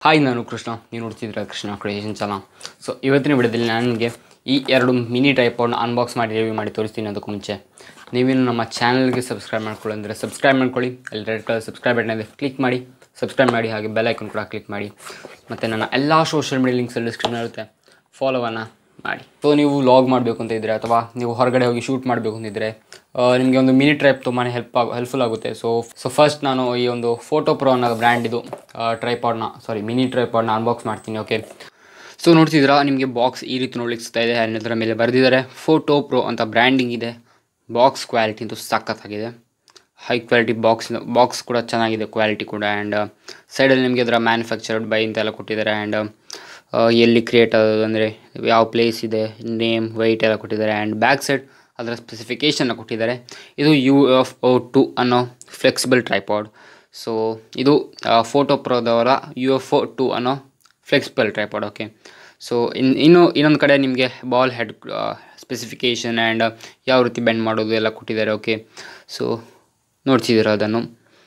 hi ನಾನು ಕೃಷ್ಣ ನೀವು ನೋಡ್ತಿದ್ದೀರಾ ಕೃಷ್ಣ ಕ್ರಿಯೇಷನ್ ಚಾನಲ್ ಸೊ ಇವತ್ತಿನ ವಿಡಿಯೋದಲ್ಲಿ ನಾನು ನಿಮಗೆ ಈ ಎರಡು ಮಿನಿ ಟ್ರೈಪಾಡ್ನ ಅನ್ಬಾಕ್ಸ್ ಮಾಡಿ ರಿವ್ಯೂ ಮಾಡಿ ತೋರಿಸ್ತೀನಿ ಅದಕ್ಕೂ ಮುಂಚೆ ನೀವೇನು ನಮ್ಮ ಚಾನಲ್ಗೆ ಸಬ್ಸ್ಕ್ರೈಬ್ ಮಾಡ್ಕೊಳ್ಳಿ ಅಂದರೆ ಸಬ್ಸ್ಕ್ರೈಬ್ ಮಾಡ್ಕೊಳ್ಳಿ ಅಲ್ಲಿ ರೆಡ್ ಕಲರ್ ಸಬ್ಸ್ಕ್ರೈಬ್ ಬಟನ್ ಇದೆ ಕ್ಲಿಕ್ ಮಾಡಿ ಸಬ್ಸ್ಕ್ರೈಬ್ ಮಾಡಿ ಹಾಗೆ ಬೆಲ್ ಐಕನ್ ಕೂಡ ಕ್ಲಿಕ್ ಮಾಡಿ ಮತ್ತು ನನ್ನ ಎಲ್ಲ ಸೋಷಿಯಲ್ ಮೀಡಿಯಾ ಲಿಂಕ್ಸ್ ಡಿಸ್ಕ್ರಿಪ್ಷನ್ ಇರುತ್ತೆ ಫಾಲೋವನ್ನು ಮಾಡಿ ಸೊ ನೀವು ಲಾಗ್ ಮಾಡಬೇಕು ಅಂತ ಇದ್ದರೆ ಅಥವಾ ನೀವು ಹೊರಗಡೆ ಹೋಗಿ ಶೂಟ್ ಮಾಡಬೇಕು ಅಂತಿದ್ದರೆ ನಿಮಗೆ ಒಂದು ಮಿನಿ ಟ್ರೈಪ್ ತುಂಬಾ ಹೆಲ್ಪ್ ಆಗ ಹೆಲ್ಪ್ಫುಲ್ ಆಗುತ್ತೆ ಸೊ ಸೊ ಫಸ್ಟ್ ನಾನು ಈ ಒಂದು ಫೋಟೋ ಪ್ರೋ ಅನ್ನೋ ಬ್ರ್ಯಾಂಡ್ ಇದು ಟ್ರೈಪಾಡ್ನ ಸಾರಿ ಮಿನಿ ಟ್ರೈಪಾಡ್ನ ಅನ್ಬಾಕ್ಸ್ ಮಾಡ್ತೀನಿ ಓಕೆ ಸೊ ನೋಡ್ತಿದ್ದೀರಾ ನಿಮಗೆ ಬಾಕ್ಸ್ ಈ ರೀತಿ ನೋಡ್ಲಿಕ್ಕೆ ಸಿಗ್ತಾ ಇದೆ and ಅದರ ಮೇಲೆ ಬರೆದಿದ್ದಾರೆ ಫೋಟೋ ಪ್ರೋ ಅಂತ ಬ್ರ್ಯಾಂಡಿಂಗ್ ಇದೆ ಬಾಕ್ಸ್ ಕ್ವಾಲಿಟಿ ಅಂತೂ ಸಖತ್ತಾಗಿದೆ ಹೈ ಕ್ವಾಲಿಟಿ ಬಾಕ್ಸ್ ಬಾಕ್ಸ್ ಕೂಡ ಚೆನ್ನಾಗಿದೆ ಕ್ವಾಲಿಟಿ ಕೂಡ ಆ್ಯಂಡ್ ಸೈಡಲ್ಲಿ ನಿಮಗೆ ಅದರ ಮ್ಯಾನುಫ್ಯಾಕ್ಚರ್ಡ್ ಬೈ ಅಂತೆಲ್ಲ ಕೊಟ್ಟಿದ್ದಾರೆ ಆ್ಯಂಡ್ ಎಲ್ಲಿ ಕ್ರಿಯೇಟ್ ಆಗೋದು ಅಂದರೆ ಯಾವ ಪ್ಲೇಸ್ ಇದೆ ನೇಮ್ ವೈಟ್ ಎಲ್ಲ ಕೊಟ್ಟಿದ್ದಾರೆ ಆ್ಯಂಡ್ ಬ್ಯಾಕ್ ಸೈಡ್ ಅದರ ಸ್ಪೆಸಿಫಿಕೇಷನ್ನ ಕೊಟ್ಟಿದ್ದಾರೆ ಇದು ಯು ಎಫ್ ಒ ಟು ಅನ್ನೋ ಫ್ಲೆಕ್ಸಿಬಲ್ ಟ್ರೈಪಾಡ್ ಸೊ ಇದು ಫೋಟೋ ಪ್ರೋದವರ ಯು ಎಫ್ ಒ ಟು ಅನ್ನೋ flexible tripod okay so in ಇನ್ನು ಇನ್ನೊಂದು ಕಡೆ ನಿಮಗೆ ಬಾಲ್ ಹೆಡ್ ಸ್ಪೆಸಿಫಿಕೇಷನ್ ಆ್ಯಂಡ್ ಯಾವ ರೀತಿ ಬೆಂಡ್ ಮಾಡೋದು ಎಲ್ಲ ಕೊಟ್ಟಿದ್ದಾರೆ ಓಕೆ ಸೊ ನೋಡ್ತಿದ್ದೀರ ಅದನ್ನು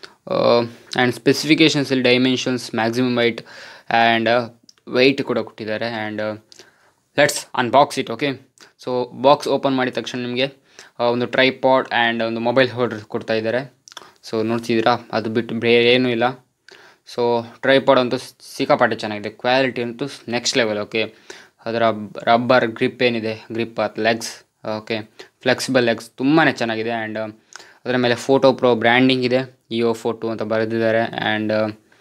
ಆ್ಯಂಡ್ ಸ್ಪೆಸಿಫಿಕೇಷನ್ಸಲ್ಲಿ dimensions maximum weight and weight ಕೂಡ ಕೊಟ್ಟಿದ್ದಾರೆ and let's unbox it okay so box open ಮಾಡಿದ ತಕ್ಷಣ ನಿಮಗೆ ಒಂದು ಟ್ರೈಪಾಡ್ ಆ್ಯಂಡ್ ಒಂದು ಮೊಬೈಲ್ ಹೋಲ್ಡರ್ ಕೊಡ್ತಾ ಇದ್ದಾರೆ ಸೊ ನೋಡ್ತಿದ್ದೀರಾ ಅದು ಬಿಟ್ಟು ಬೇರೆ ಏನೂ ಇಲ್ಲ ಸೊ ಟ್ರೈಪಾಡ್ ಅಂತೂ ಸಿಕ್ಕಾಪಟ್ಟೆ ಚೆನ್ನಾಗಿದೆ ಕ್ವಾಲಿಟಿ ಅಂತೂ ನೆಕ್ಸ್ಟ್ ಲೆವೆಲ್ ಓಕೆ ಅದರ ರಬ್ಬರ್ ಗ್ರಿಪ್ ಏನಿದೆ ಗ್ರಿಪ್ ಅದು ಲೆಗ್ಸ್ ಓಕೆ ಫ್ಲೆಕ್ಸಿಬಲ್ ಲೆಗ್ಸ್ ತುಂಬಾ ಚೆನ್ನಾಗಿದೆ ಆ್ಯಂಡ್ ಅದರ ಮೇಲೆ ಫೋಟೋ ಪ್ರೋ ಬ್ರ್ಯಾಂಡಿಂಗ್ ಇದೆ ಇಒ ಫೋಟೋ ಅಂತ ಬರೆದಿದ್ದಾರೆ ಆ್ಯಂಡ್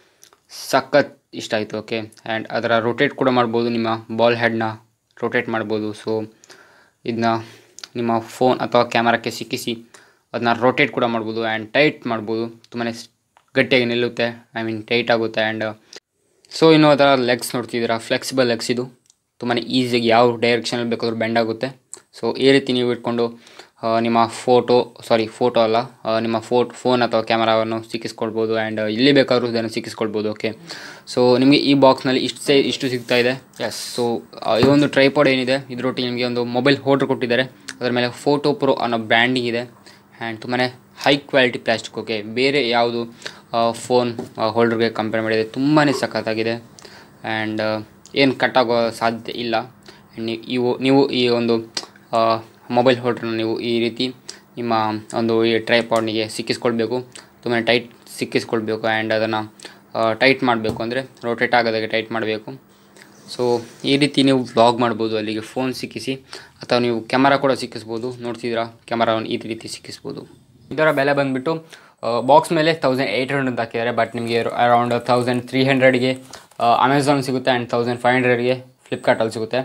ಸಖತ್ ಇಷ್ಟ ಆಯಿತು ಓಕೆ ಆ್ಯಂಡ್ ಅದರ ರೊಟೇಟ್ ಕೂಡ ಮಾಡ್ಬೋದು ನಿಮ್ಮ ಬಾಲ್ ಹೆಡ್ನ ರೊಟೇಟ್ ಮಾಡ್ಬೋದು ಸೊ ಇದನ್ನ ನಿಮ್ಮ ಫೋನ್ ಅಥವಾ ಕ್ಯಾಮರಾಕ್ಕೆ ಸಿಕ್ಕಿಸಿ ಅದನ್ನ ರೊಟೇಟ್ ಕೂಡ ಮಾಡ್ಬೋದು ಆ್ಯಂಡ್ ಟೈಟ್ ಮಾಡ್ಬೋದು ತುಂಬಾ ಗಟ್ಟಿಯಾಗಿ ನಿಲ್ಲುತ್ತೆ ಐ ಮೀನ್ ಟೈಟ್ ಆಗುತ್ತೆ ಆ್ಯಂಡ್ ಸೊ ಇನ್ನು ಅದರ ಲೆಗ್ಸ್ ನೋಡ್ತಿದ್ದೀರಾ ಫ್ಲೆಕ್ಸಿಬಲ್ ಲೆಗ್ಸ್ ಇದು ತುಂಬಾ ಈಸಿಯಾಗಿ ಯಾವ ಡೈರೆಕ್ಷನಲ್ಲಿ ಬೇಕಾದ್ರೂ ಬೆಂಡ್ ಆಗುತ್ತೆ ಸೊ ಈ ರೀತಿ ನೀವು ಇಟ್ಕೊಂಡು ಆ, ನಿಮ್ಮ ಫೋಟೋ ಸಾರಿ ಫೋಟೋ ಅಲ್ಲ ಆ, ನಿಮ್ಮ ಫೋಟ್ ಫೋನ್ ಅಥವಾ ಕ್ಯಾಮರಾವನ್ನು ಸಿಕ್ಕಿಸ್ಕೊಳ್ಬೋದು ಆ್ಯಂಡ್ ಇಲ್ಲಿ ಬೇಕಾದ್ರೂ ಇದನ್ನು ಸಿಕ್ಕಿಸ್ಕೊಳ್ಬೋದು ಓಕೆ ಸೊ ನಿಮಗೆ ಈ ಬಾಕ್ಸ್ನಲ್ಲಿ ಇಷ್ಟು ಸೇ ಇಷ್ಟು ಸಿಗ್ತಾ ಇದೆ ಎಸ್ ಸೊ ಈ ಒಂದು ಟ್ರೈಪಾಡ್ ಏನಿದೆ ಇದರೊಟ್ಟಿಗೆ ನಿಮಗೆ ಒಂದು ಮೊಬೈಲ್ ಹೋಲ್ಡರ್ ಕೊಟ್ಟಿದ್ದಾರೆ ಅದರ ಮೇಲೆ ಫೋಟೋ ಪ್ರೋ ಅನ್ನೋ ಬ್ರ್ಯಾಂಡಿಂಗ್ ಇದೆ ಆ್ಯಂಡ್ ತುಂಬಾ ಹೈ ಕ್ವಾಲಿಟಿ ಪ್ಲಾಸ್ಟಿಕ್ ಓಕೆ ಬೇರೆ ಯಾವುದು ಫೋನ್ ಹೋಲ್ಡರ್ಗೆ ಕಂಪೇರ್ ಮಾಡಿದರೆ ತುಂಬಾ ಸಖತ್ತಾಗಿದೆ ಆ್ಯಂಡ್ ಏನು ಕಟ್ಟಾಗೋ ಸಾಧ್ಯತೆ ಇಲ್ಲ ನೀವು ಇವು ನೀವು ಈ ಒಂದು ಮೊಬೈಲ್ ಹೋಲ್ಡ್ರನ್ನ ನೀವು ಈ ರೀತಿ ನಿಮ್ಮ ಒಂದು ಈ ಟ್ರೈಪಾಡ್ನಿಗೆ ಸಿಕ್ಕಿಸ್ಕೊಳ್ಬೇಕು ತುಂಬಾ ಟೈಟ್ ಸಿಕ್ಕಿಸ್ಕೊಳ್ಬೇಕು ಆ್ಯಂಡ್ ಅದನ್ನು ಟೈಟ್ ಮಾಡಬೇಕು ಅಂದರೆ ರೊಟೇಟ್ ಆಗೋದಾಗೆ ಟೈಟ್ ಮಾಡಬೇಕು ಸೊ ಈ ರೀತಿ ನೀವು ಬ್ಲಾಗ್ ಮಾಡ್ಬೋದು ಅಲ್ಲಿಗೆ ಫೋನ್ ಸಿಕ್ಕಿಸಿ ಅಥವಾ ನೀವು ಕ್ಯಾಮರಾ ಕೂಡ ಸಿಕ್ಕಿಸ್ಬೋದು ನೋಡ್ತಿದ್ದೀರಾ ಕ್ಯಾಮರಾವನ್ನು ಈ ರೀತಿ ಸಿಕ್ಕಿಸ್ಬೋದು ಇದರ ಬೆಲೆ ಬಂದುಬಿಟ್ಟು ಬಾಕ್ಸ್ ಮೇಲೆ ತೌಸಂಡ್ ಏಯ್ಟ್ ಹಂಡ್ರೆಡ್ ಅಂತ ಹಾಕಿದ್ದಾರೆ ಬಟ್ ನಿಮಗೆ ಅರೌಂಡ್ ತೌಸಂಡ್ ತ್ರೀ ಹಂಡ್ರೆಡ್ಗೆ ಅಮೆಝಾನ್ ಸಿಗುತ್ತೆ ಆ್ಯಂಡ್ ತೌಸಂಡ್ ಫೈವ್ ಹಂಡ್ರೆಡ್ಗೆ ಫ್ಲಿಪ್ಕಾರ್ಟಲ್ಲಿ ಸಿಗುತ್ತೆ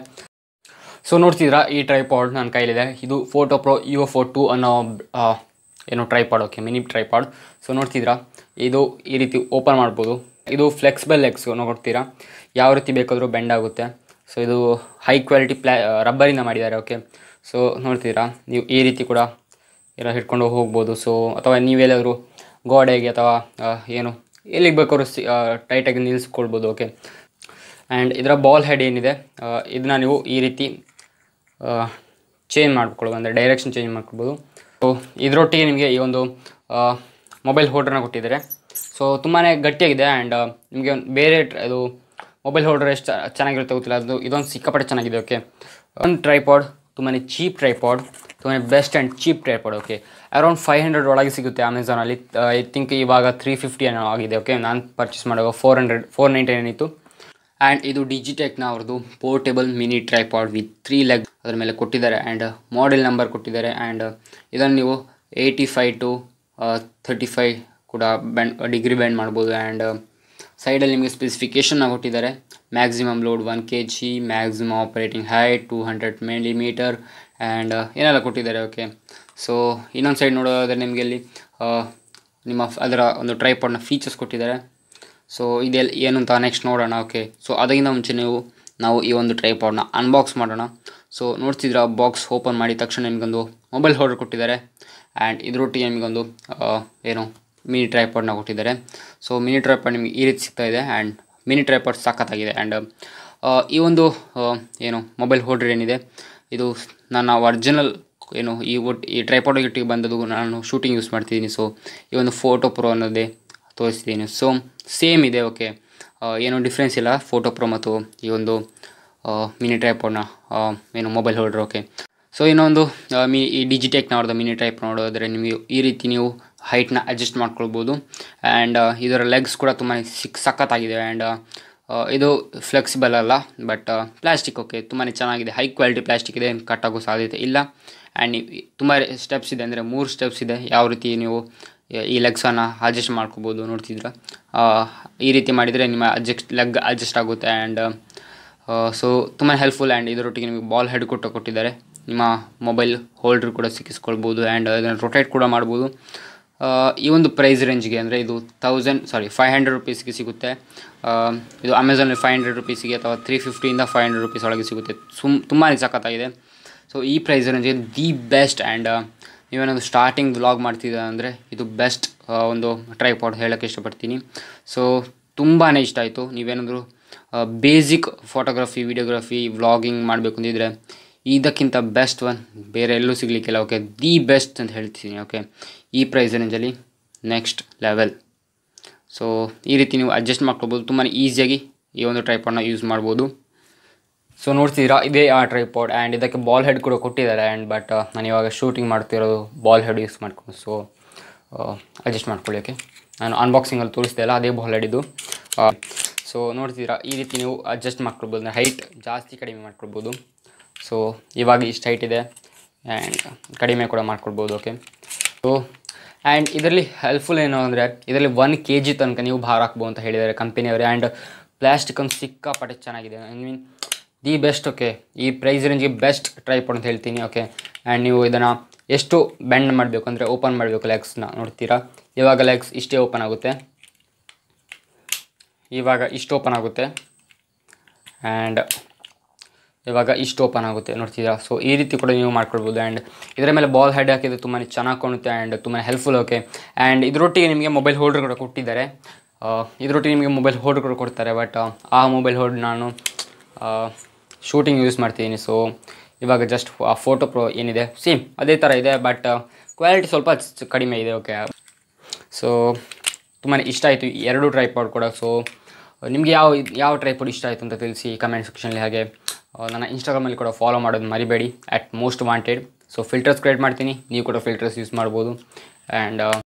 ಸೊ ನೋಡ್ತಿದ್ದೀರಾ ಈ ಟ್ರೈಪಾಡ್ ನನ್ನ ಕೈಲಿದೆ ಇದು Photo Pro UFO two ಅನ್ನೋ ಆ, ಏನು tripod okay mini tripod so ನೋಡ್ತಿದ್ದೀರಾ ಇದು ಈ ರೀತಿ ಓಪನ್ ಮಾಡ್ಬೋದು ಇದು ಫ್ಲೆಕ್ಸಿಬಲ್ ಲೆಗ್ಸ್ ನೋಡ್ತೀರಾ ಯಾವ ರೀತಿ ಬೇಕಾದರೂ ಬೆಂಡ್ ಆಗುತ್ತೆ ಸೊ ಇದು ಹೈ ಕ್ವಾಲಿಟಿ ಪ್ಲಾ ರಬ್ಬರಿಂದ ಮಾಡಿದ್ದಾರೆ ಓಕೆ ಸೊ ನೋಡ್ತಿದ್ದೀರಾ ನೀವು ಈ ರೀತಿ ಕೂಡ ಎಲ್ಲ ಹಿಡ್ಕೊಂಡು ಹೋಗ್ಬೋದು ಸೊ ಅಥವಾ ನೀವೆಲ್ಲಾದರೂ ಗೋಡೆಗೆ ಅಥವಾ ಆ, ಏನು ಎಲ್ಲಿಗೆ ಬೇಕಾದ್ರೂ ಸಿ ಟೈಟಾಗಿ ನಿಲ್ಲಿಸ್ಕೊಳ್ಬೋದು ಓಕೆ ಆ್ಯಂಡ್ ಇದರ ಬಾಲ್ ಹೆಡ್ ಏನಿದೆ ಇದನ್ನ ನೀವು ಈ ರೀತಿ ಚೇಂಜ್ ಮಾಡ್ಕೊಳ್ಳೋದು ಅಂದರೆ ಡೈರೆಕ್ಷನ್ ಚೇಂಜ್ ಮಾಡ್ಕೊಳ್ಬೋದು ಸೊ ಇದರೊಟ್ಟಿಗೆ ನಿಮಗೆ ಈ ಒಂದು ಮೊಬೈಲ್ ಹೋಲ್ಡರ್ನ ಕೊಟ್ಟಿದ್ದಾರೆ ಸೊ ತುಂಬಾ ಗಟ್ಟಿಯಾಗಿದೆ ಆ್ಯಂಡ್ ನಿಮಗೆ ಒಂದು ಬೇರೆ ಟ್ರ- ಇದು ಮೊಬೈಲ್ ಹೋಲ್ಡರ್ ಎಷ್ಟು ಚೆನ್ನಾಗಿರುತ್ತೆ ಗೊತ್ತಿಲ್ಲ ಅದು ಇದೊಂದು ಸಿಕ್ಕಾಪಟ್ಟೆ ಚೆನ್ನಾಗಿದೆ ಓಕೆ ಒಂದು ಟ್ರೈಪಾಡ್ ತುಂಬಾ ಚೀಪ್ ಟ್ರೈಪಾಡ್ ತುಂಬಾ best and cheap tripod okay around five hundred ಒಳಗೆ ಸಿಗುತ್ತೆ ಅಮೆಝಾನಲ್ಲಿ ಐ ಥಿಂಕ್ ಇವಾಗ ತ್ರೀ ಫಿಫ್ಟಿ ಏನೋ ಆಗಿದೆ ಓಕೆ ನಾನು ಪರ್ಚೇಸ್ ಮಾಡುವಾಗ four hundred four ninety nine ಇತ್ತು ಆ್ಯಂಡ್ ಇದು ಡಿಜಿಟೆಕ್ನ ಅವ್ರದ್ದು portable mini tripod with three leg ಅದರ ಮೇಲೆ ಕೊಟ್ಟಿದ್ದಾರೆ ಆ್ಯಂಡ್ ಮಾಡೆಲ್ ನಂಬರ್ ಕೊಟ್ಟಿದ್ದಾರೆ ಆ್ಯಂಡ್ ಇದನ್ನು ನೀವು eighty five to thirty five ಕೂಡ ಬ್ಯಾಂಡ್ ಡಿಗ್ರಿ ಬ್ಯಾಂಡ್ ಮಾಡ್ಬೋದು ಆ್ಯಂಡ್ ಸೈಡಲ್ಲಿ ನಿಮಗೆ ಸ್ಪೆಸಿಫಿಕೇಷನ್ನ ಕೊಟ್ಟಿದ್ದಾರೆ maximum load one K G maximum operating height two hundred millimetre and ಏನೆಲ್ಲ ಕೊಟ್ಟಿದ್ದಾರೆ ಓಕೆ ಸೊ ಇನ್ನೊಂದು ಸೈಡ್ ನೋಡೋದಾದರೆ ನಿಮಗೆ ಇಲ್ಲಿ ಆ, ನಿಮ್ಮ ಫ್- ಅದರ ಒಂದು ಟ್ರೈಪಾಡ್ನ ಫೀಚರ್ಸ್ ಕೊಟ್ಟಿದ್ದಾರೆ ಸೊ ಇದೆಲ್ಲ ಏನು ಅಂತ ನೆಕ್ಸ್ಟ್ ನೋಡೋಣ ಓಕೆ ಸೊ ಅದಕ್ಕಿಂತ ಮುಂಚೆ ನೀವು ನಾವು ಈ ಒಂದು ಟ್ರೈಪಾಡ್ನ ಅನ್ಬಾಕ್ಸ್ ಮಾಡೋಣ ಸೊ ನೋಡ್ತಿದ್ರ ಬಾಕ್ಸ್ ಓಪನ್ ಮಾಡಿದ ತಕ್ಷಣ ನಿಮಗೊಂದು ಮೊಬೈಲ್ ಹೋಲ್ಡರ್ ಕೊಟ್ಟಿದ್ದಾರೆ ಆ್ಯಂಡ್ ಇದರೊಟ್ಟಿಗೆ ನಿಮಗೊಂದು ಆ, ಏನು ಮಿನಿ ಟ್ರೈಪಾಡ್ನ ಕೊಟ್ಟಿದ್ದಾರೆ ಸೊ ಮಿನಿ ಟ್ರೈಪಾಡ್ ನಿಮಗೆ ಈ ರೀತಿ ಸಿಗ್ತಾ ಇದೆ ಆ್ಯಂಡ್ ಮಿನಿ ಟ್ರೈಪಾಡ್ ಸಖತ್ತಾಗಿದೆ ಆ್ಯಂಡ್ ಈ ಒಂದು ಆ, ಏನು ಮೊಬೈಲ್ ಹೋಲ್ಡರ್ ಏನಿದೆ ಇದು ನನ್ನ ಒರಿಜಿನಲ್ ಏನು ಈ ಒಟ್ಟು ಈ ಟ್ರೈಪಾಡ್ ಒಟ್ಟಿಗೆ ಬಂದದ್ದು ನಾನು ಶೂಟಿಂಗ್ ಯೂಸ್ ಮಾಡ್ತಿದ್ದೀನಿ ಸೊ ಈ ಒಂದು ಫೋಟೋ ಪ್ರೋ ಅನ್ನೋದೇ ತೋರಿಸ್ತೀನಿ ಸೊ ಸೇಮ್ ಇದೆ ಓಕೆ ಏನೂ ಡಿಫ್ರೆನ್ಸ್ ಇಲ್ಲ ಫೋಟೋ ಪ್ರೋ ಮತ್ತು ಈ ಒಂದು ಮಿನಿ ಟ್ರೈಪೋಡ್ನ ಏನು ಮೊಬೈಲ್ ಹೋಲ್ಡ್ರ್ ಓಕೆ ಸೊ ಇನ್ನೊಂದು ಆ, ಮಿ ಈ ಡಿಜಿಟೆಕ್ನವ್ರದ್ದು ಮಿನಿ ಟೈಪ್ ನೋಡೋದ್ರೆ ನಿಮಗೆ ಈ ರೀತಿ ನೀವು ಹೈಟ್ನ ಅಡ್ಜಸ್ಟ್ ಮಾಡ್ಕೊಳ್ಬೋದು ಆ್ಯಂಡ್ ಇದರ ಲೆಗ್ಸ್ ಕೂಡ ತುಂಬಾ ಸಿಕ್ ಸಖತ್ತಾಗಿದೆ ಆ್ಯಂಡ್ ಇದು ಫ್ಲೆಕ್ಸಿಬಲ್ ಅಲ್ಲ ಬಟ್ ಪ್ಲಾಸ್ಟಿಕ್ ಓಕೆ ತುಂಬಾ ಚೆನ್ನಾಗಿದೆ ಹೈ ಕ್ವಾಲಿಟಿ ಪ್ಲಾಸ್ಟಿಕ್ ಇದೆ ಕಟ್ಟಾಗೋ ಸಾಧ್ಯತೆ ಇಲ್ಲ ಆ್ಯಂಡ್ ತುಂಬ ಸ್ಟೆಪ್ಸ್ ಇದೆ ಅಂದರೆ ಮೂರು ಸ್ಟೆಪ್ಸ್ ಇದೆ ಯಾವ ರೀತಿ ನೀವು ಈ ಲೆಗ್ಸನ್ನು ಅಡ್ಜಸ್ಟ್ ಮಾಡ್ಕೋಬೋದು ನೋಡ್ತಿದ್ರ ಆ, ಈ ರೀತಿ ಮಾಡಿದರೆ ನಿಮ್ಮ ಅಡ್ಜಸ್ಟ್ ಲೆಗ್ ಅಡ್ಜಸ್ಟ್ ಆಗುತ್ತೆ ಆ್ಯಂಡ್ ಸೊ ತುಂಬಾ ಹೆಲ್ಪ್ಫುಲ್ ಆ್ಯಂಡ್ ಇದರೊಟ್ಟಿಗೆ ನಿಮಗೆ ಬಾಲ್ ಹೆಡ್ ಕೊಟ್ಟು ಕೊಟ್ಟಿದ್ದಾರೆ ನಿಮ್ಮ ಮೊಬೈಲ್ ಹೋಲ್ಡ್ರ್ ಕೂಡ ಸಿಕ್ಕಿಸ್ಕೊಳ್ಬೋದು ಆ್ಯಂಡ್ ಅದನ್ನು ರೊಟೇಟ್ ಕೂಡ ಮಾಡ್ಬೋದು ಆ, ಈ ಒಂದು ಪ್ರೈಸ್ ರೇಂಜ್ಗೆ ಅಂದರೆ ಇದು ತೌಸಂಡ್ ಸಾರಿ ಫೈವ್ ಹಂಡ್ರೆಡ್ ರುಪೀಸ್ಗೆ ಸಿಗುತ್ತೆ ಆ, ಇದು ಅಮೆಝಾನಲ್ಲಿ ಫೈವ್ ಹಂಡ್ರೆಡ್ ರುಪೀಸಿಗೆ ಅಥವಾ ತ್ರೀ ಫಿಫ್ಟಿಯಿಂದ ಫೈವ್ ಹಂಡ್ರೆಡ್ ರುಪೀಸ್ ಒಳಗೆ ಸಿಗುತ್ತೆ ಸುಮ್ ತುಂಬಾ ಸಖತ್ತಾಗಿದೆ ಸೊ ಈ ಪ್ರೈಸ್ ರೇಂಜ್ಗೆ ದಿ ಬೆಸ್ಟ್ ಆ್ಯಂಡ್ ನೀವೇನೊಂದು ಸ್ಟಾರ್ಟಿಂಗ್ ವ್ಲಾಗ್ ಮಾಡ್ತಿದ್ದ ಅಂದರೆ ಇದು ಬೆಸ್ಟ್ ಒಂದು ಟ್ರೈಪಾಡ್ ಹೇಳೋಕ್ಕೆ ಇಷ್ಟಪಡ್ತೀನಿ ಸೊ ತುಂಬಾ ಇಷ್ಟ ಆಯಿತು ನೀವೇನಾದರೂ ಬೇಸಿಕ್ ಫೋಟೋಗ್ರಫಿ ವಿಡಿಯೋಗ್ರಫಿ ವ್ಲಾಗಿಂಗ್ ಮಾಡಬೇಕು ಅಂದಿದ್ರೆ ಇದಕ್ಕಿಂತ ಬೆಸ್ಟ್ ಒನ್ ಬೇರೆ ಎಲ್ಲೂ ಸಿಗಲಿಕ್ಕಿಲ್ಲ ಓಕೆ ದಿ ಬೆಸ್ಟ್ ಅಂತ ಹೇಳ್ತೀನಿ ಓಕೆ ಈ ಪ್ರೈಸ್ ರೇಂಜಲ್ಲಿ ನೆಕ್ಸ್ಟ್ ಲೆವೆಲ್ ಸೊ ಈ ರೀತಿ ನೀವು ಅಡ್ಜಸ್ಟ್ ಮಾಡ್ಕೊಬೋದು ತುಂಬಾ ಈಸಿಯಾಗಿ ಈ ಒಂದು ಟ್ರೈಪಾಡ್ನ ಯೂಸ್ ಮಾಡ್ಬೋದು ಸೊ ನೋಡ್ತಿದ್ದೀರಾ ಇದೇ ಆ ಟ್ರೈಪಾಡ್ ಆ್ಯಂಡ್ ಇದಕ್ಕೆ ಬಾಲ್ ಹೆಡ್ ಕೂಡ ಕೊಟ್ಟಿದ್ದಾರೆ ಆ್ಯಂಡ್ ಬಟ್ ನಾನು ಇವಾಗ ಶೂಟಿಂಗ್ ಮಾಡ್ತಿರೋದು ಬಾಲ್ ಹೆಡ್ ಯೂಸ್ ಮಾಡ್ಕೊಂಡು ಸೊ ಅಡ್ಜಸ್ಟ್ ಮಾಡ್ಕೊಳ್ಳೋಕ್ಕೆ ನಾನು ಅನ್ಬಾಕ್ಸಿಂಗಲ್ಲಿ ತೋರಿಸ್ದೆ ಅಲ್ಲ ಅದೇ ಬಾಲ್ ಹೆಡ್ ಇದು ಸೊ ನೋಡ್ತಿದ್ದೀರಾ ಈ ರೀತಿ ನೀವು ಅಡ್ಜಸ್ಟ್ ಮಾಡ್ಕೊಳ್ಬೋದು ಅಂದರೆ ಹೈಟ್ ಜಾಸ್ತಿ ಕಡಿಮೆ ಮಾಡ್ಕೊಳ್ಬೋದು ಸೊ ಇವಾಗ ಇಷ್ಟು ಹೈಟ್ ಇದೆ ಆ್ಯಂಡ್ ಕಡಿಮೆ ಕೂಡ ಮಾಡ್ಕೊಳ್ಬೋದು ಓಕೆ ಸೊ ಆ್ಯಂಡ್ ಇದರಲ್ಲಿ ಹೆಲ್ಪ್ಫುಲ್ ಏನು ಅಂದರೆ ಇದರಲ್ಲಿ ಒನ್ ಕೆ ಜಿ ತನಕ ನೀವು ಭಾರ ಹಾಕ್ಬೋದು ಅಂತ ಹೇಳಿದ್ದಾರೆ ಕಂಪನಿಯವರು ಆ್ಯಂಡ್ ಪ್ಲಾಸ್ಟಿಕ್ ಒಂದು ಸಿಕ್ಕಾಪಟ್ಟೆ ಚೆನ್ನಾಗಿದೆ I mean the best okay ಈ ಪ್ರೈಸ್ ರೇಂಜ್ಗೆ ಬೆಸ್ಟ್ ಟ್ರೈಪಾಡ್ ಅಂತ ಹೇಳ್ತೀನಿ ಓಕೆ ಆ್ಯಂಡ್ ನೀವು ಇದನ್ನು ಎಷ್ಟು ಬೆಂಡ್ ಮಾಡಬೇಕು ಅಂದರೆ ಓಪನ್ ಮಾಡಬೇಕು ಲೆಗ್ಸ್ನ ನೋಡ್ತೀರಾ ಇವಾಗ ಲೆಗ್ಸ್ ಇಷ್ಟೇ ಓಪನ್ ಆಗುತ್ತೆ ಇವಾಗ ಇಷ್ಟು ಓಪನ್ ಆಗುತ್ತೆ ಆ್ಯಂಡ್ ಇವಾಗ ಇಷ್ಟು ಓಪನ್ ಆಗುತ್ತೆ ನೋಡ್ತಿದ್ದೀರಾ ಸೊ ಈ ರೀತಿ ಕೂಡ ನೀವು ಮಾಡ್ಕೊಳ್ಬೋದು ಆ್ಯಂಡ್ ಇದರ ಮೇಲೆ ಬಾಲ್ ಹೆಡ್ ಹಾಕಿದ್ರೆ ತುಂಬಾ ಚೆನ್ನಾಗಿ ಕಾಣುತ್ತೆ ಆ್ಯಂಡ್ ತುಂಬಾ ಹೆಲ್ಪ್ಫುಲ್ ಓಕೆ ಆ್ಯಂಡ್ ಇದರೊಟ್ಟಿಗೆ ನಿಮಗೆ ಮೊಬೈಲ್ ಹೋಲ್ಡರ್ ಕೂಡ ಕೊಟ್ಟಿದ್ದಾರೆ ಆ, ಇದರೊಟ್ಟಿಗೆ ನಿಮಗೆ ಮೊಬೈಲ್ ಹೋಲ್ಡರ್ ಕೂಡ ಕೊಡ್ತಾರೆ ಬಟ್ ಆ ಮೊಬೈಲ್ ಹೋಲ್ಡ್ ನಾನು ಶೂಟಿಂಗ್ ಯೂಸ್ ಮಾಡ್ತಿದ್ದೀನಿ ಸೊ ಇವಾಗ ಜಸ್ಟ್ ಆ ಫೋಟೋ ಪ್ರೋ ಏನಿದೆ ಸೇಮ್ ಅದೇ ಥರ ಇದೆ ಬಟ್ ಕ್ವಾಲಿಟಿ ಸ್ವಲ್ಪ ಚ- ಕಡಿಮೆ ಇದೆ ಓಕೆ ಸೊ ತುಂಬಾ ಇಷ್ಟ ಆಯಿತು ಈ ಎರಡು ಟ್ರೈಪಾಡ್ ಕೂಡ ಸೊ ನಿಮಗೆ ಯಾವ ಯಾವ ಟ್ರೈಪಾಡ್ ಇಷ್ಟ ಆಯಿತು ಅಂತ ತಿಳಿಸಿ ಕಮೆಂಟ್ ಸೆಕ್ಷನಲ್ಲಿ ಹಾಗೆ ಆ, ನನ್ನ ಇನ್ಸ್ಟಾಗ್ರಾಮಲ್ಲಿ ಕೂಡ ಫಾಲೋ ಮಾಡೋದು ಮರಿಬೇಡಿ at most wanted so filters create ಮಾಡ್ತೀನಿ ನೀವು ಕೂಡ ಫಿಲ್ಟರ್ಸ್ ಯೂಸ್ ಮಾಡ್ಬೋದು ಆ್ಯಂಡ್